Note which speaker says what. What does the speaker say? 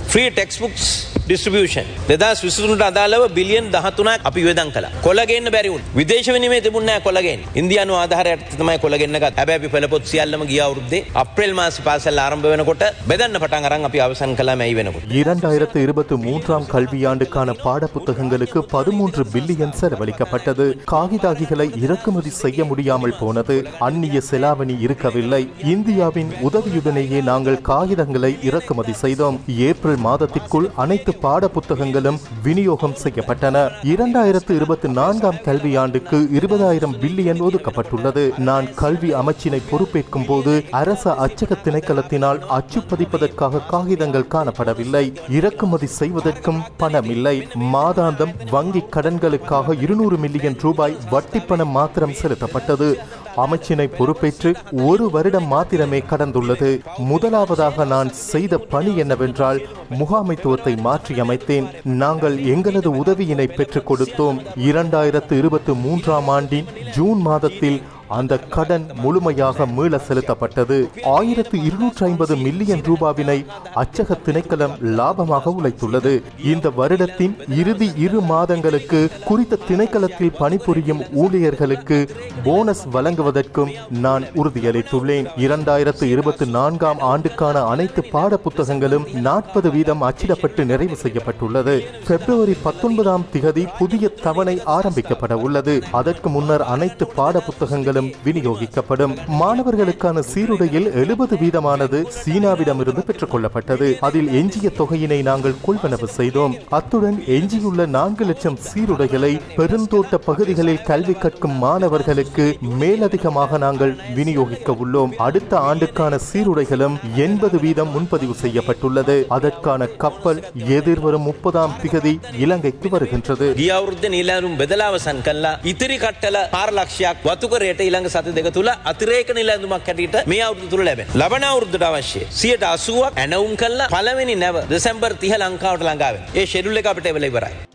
Speaker 1: Free ටෙක්ස්බුක්ස් distribution දෙදස් විසුනට අදාළව billion දහතුනක් අපි වෙදන් කළ කොලගන්න බැරිවුන් විදේශ වනිමේ තිබුණ කොලගෙන් ඉන්දියනු ආධාරයට තමයි කොලගෙන්න්නක හැබැ පිපලපොත් සියල්ලම ගිය අවුද්දේ අප්‍රේල් මාස පාසල් ආරම්භ වෙනකොට බෙදන්න පටන් අරන් අපි අවසන් කලා මැයි වෙනකොට
Speaker 2: இரண்டாயிரத்து இருபத்தி மூன்றாம் கல்வியாண்டுக்கான பாடப்புத்தகங்களுக்கு பதிமூன்று பில்லியன் செலவழிக்கப்பட்டது காகிதாகிகளை இறக்குமதி செய்ய முடியாமல் போனது அந்நிய செலாவணி இருக்கவில்லை இந்தியாவின் உதவியுடனேயே நாங்கள் காகிதங்களை இறக்குமதி செய்தோம் ஏப்ரல் மாதத்திற்குள் அனைத்து பாடப்புத்தகங்களும் விநியோகம் செய்யப்பட்டன இரண்டாயிரத்து இருபத்தி நான்காம் கல்வியாண்டுக்கு இருபதாயிரம் பில்லியன் ஒதுக்கப்பட்டுள்ளது நான் கல்வி அமைச்சினை பொறுப்பேற்கும் போது அரச அச்சக திணைக்களத்தினால் அச்சுப்பதிப்பதற்காக காகிதங்கள் காணப்படவில்லை இறக்குமதி செய்வதற்கும் பணம் இல்லை மாதாந்தம் வங்கி கடன்களுக்காக இருநூறு மில்லியன் ரூபாய் வட்டி பணம் மாத்திரம் செலுத்தப்பட்டது அமைச்சினை பொறுப்பேற்று ஒரு வருடம் மாத்திரமே கடந்துள்ளது முதலாவதாக நான் செய்த பணி என்னவென்றால் முகாமைத்துவத்தை மாற்றியமைத்தேன் நாங்கள் எங்களது உதவியினை பெற்றுக் கொடுத்தோம் இரண்டாயிரத்து இருபத்தி மூன்றாம் ஆண்டின் ஜூன் மாதத்தில் அந்த கடன் முழுமையாக மீள செலுத்தப்பட்டது ஆயிரத்து இருநூற்றி ஐம்பது மில்லியன் ரூபாவினை அச்சக திணைக்களம் லாபமாக உழைத்துள்ளது இந்த வருடத்தின் இறுதி இரு மாதங்களுக்கு குறித்த திணைக்களத்தில் பணிபுரியும் ஊழியர்களுக்கு போனஸ் வழங்குவதற்கும் நான் உறுதியளித்துள்ளேன் இரண்டாயிரத்து இருபத்தி நான்காம் ஆண்டுக்கான அனைத்து பாட புத்தகங்களும் நாற்பது வீதம் அச்சிடப்பட்டு நிறைவு செய்யப்பட்டுள்ளது பிப்ரவரி பத்தொன்பதாம் திகதி புதிய தவணை ஆரம்பிக்கப்பட உள்ளது அதற்கு முன்னர் அனைத்து பாட புத்தகங்களும் விநியோகிக்கப்படும் மாணவர்களுக்கான சீருடையில் எழுபது வீதமானது சீனாவிடமிருந்து பெற்றுக் கொள்ளப்பட்டது அதில் எஞ்சிய தொகையினை நாங்கள் கொள்வனவு செய்தோம் அத்துடன் எஞ்சியுள்ள நான்கு லட்சம் சீருடைகளை பெருந்தோட்ட பகுதிகளில் கல்வி கற்கும் மாணவர்களுக்கு மேலதிகமாக நாங்கள் விநியோகிக்க உள்ளோம் அடுத்த ஆண்டுக்கான சீருடைகளும் எண்பது வீதம் முன்பதிவு செய்யப்பட்டுள்ளது அதற்கான கப்பல் எதிர்வரும் முப்பதாம் திகதி இலங்கைக்கு வருகின்றது
Speaker 1: ගිය අවුරුද්ද නිලෑරුම් බෙදලාවසන් කල්ලා ඉතිරි කට්ටල පාරලක්ෂයක් වතුකරයට ඊළඟ සති දෙක තුළ අතිරේක නිලැඳුමක් හැටියට මේ අවුරුදු තුළ ලැබෙන. ලබන අවුරුද්දට අවශ්‍ය. සියට අසුවක් ඇනවුම් කල්ලා පළවෙනි නැව දෙසැම්බර් තිහ ලංකාවට ළඟාවෙන්. ඒ ෂෙඩුල් එක අපිට එවල ඉවරයි.